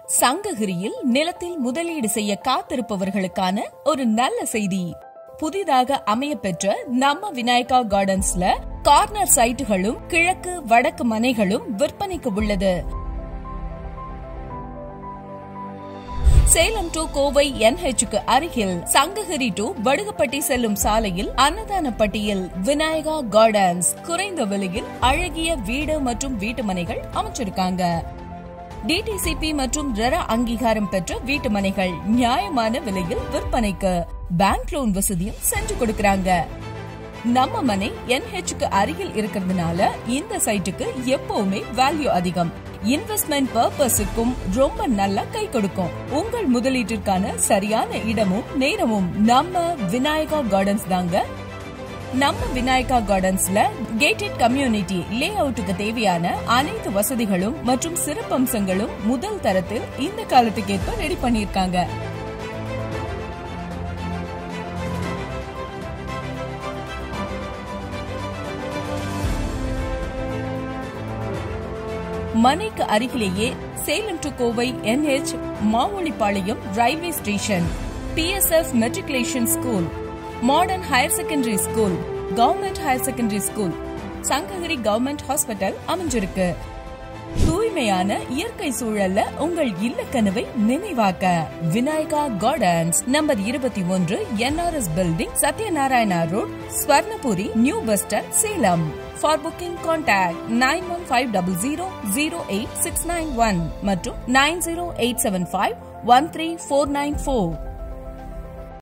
சங்ககிரியில் நிலத்தில் முதலீடு செய்ய காத்திருப்பவர்களுக்கான ஒரு நல்ல செய்தி புதிதாக அமையப்பெற்ற நம்ம விநாயகா கார்டன்ஸ்ல கார்னர் சைட்டுகளும் கிழக்கு வடக்கு மனைகளும் விற்பனைக்கு உள்ளது சேலம் டு கோவை என்ஹெச்சுக்கு அருகில் சங்ககிரி டு வடுகப்பட்டி செல்லும் சாலையில் அன்னதானப்பட்டியில் விநாயகா கார்டன்ஸ் குறைந்த விலையில் அழகிய வீடு மற்றும் வீட்டு மனைகள் அமைச்சிருக்காங்க டிடிசிபி மற்றும் ரெரா அங்கீகாரம் பெற்ற வீட்டு மனைகள் நியாயமான விலையில் விற்பனைக்கு பேங்க் லோன் வசதியும் செஞ்சு கொடுக்கறாங்க நம்ம மனை என்ஹெச்க்கு அருகில் இருக்கிறதுனால இந்த சைட்டுக்கு எப்பவுமே வேல்யூ அதிகம் இன்வெஸ்ட்மெண்ட் பர்பஸுக்கும் ரொம்ப நல்லா கை கொடுக்கும் உங்கள் முதலீட்டிற்கான சரியான இடமும் நேரமும் நம்ம விநாயகா கார்டன்ஸ் தாங்க நம்ம விநாயகா கார்டன்ஸ்ல கேட்டட் கம்யூனிட்டி லே அவுட்டுக்கு தேவையான அனைத்து வசதிகளும் மற்றும் சிறப்பம்சங்களும் முதல் தரத்தில் இந்த காலத்துக்கு ஏற்ப ரெடி பண்ணிருக்காங்க மனைக்கு அருகிலேயே Salem to Kovai NH Mavelipalayam railway station BSF matriculation school modern higher secondary school government higher secondary school Sankagiri government hospital அமைஞ்சிருக்கு தூய்மையான இயற்கை சூழல்ல உங்கள் இல்ல கனவை நினைவாக்க விநாயகா கார்டன்ஸ் நம்பர் இருபத்தி ஒன்று NRS building Sathyanarayana road Swarnapuri new bus stand Salem for booking contact nine one five double zero zero eight six nine one மற்றும் nine zero eight seven five one three four nine four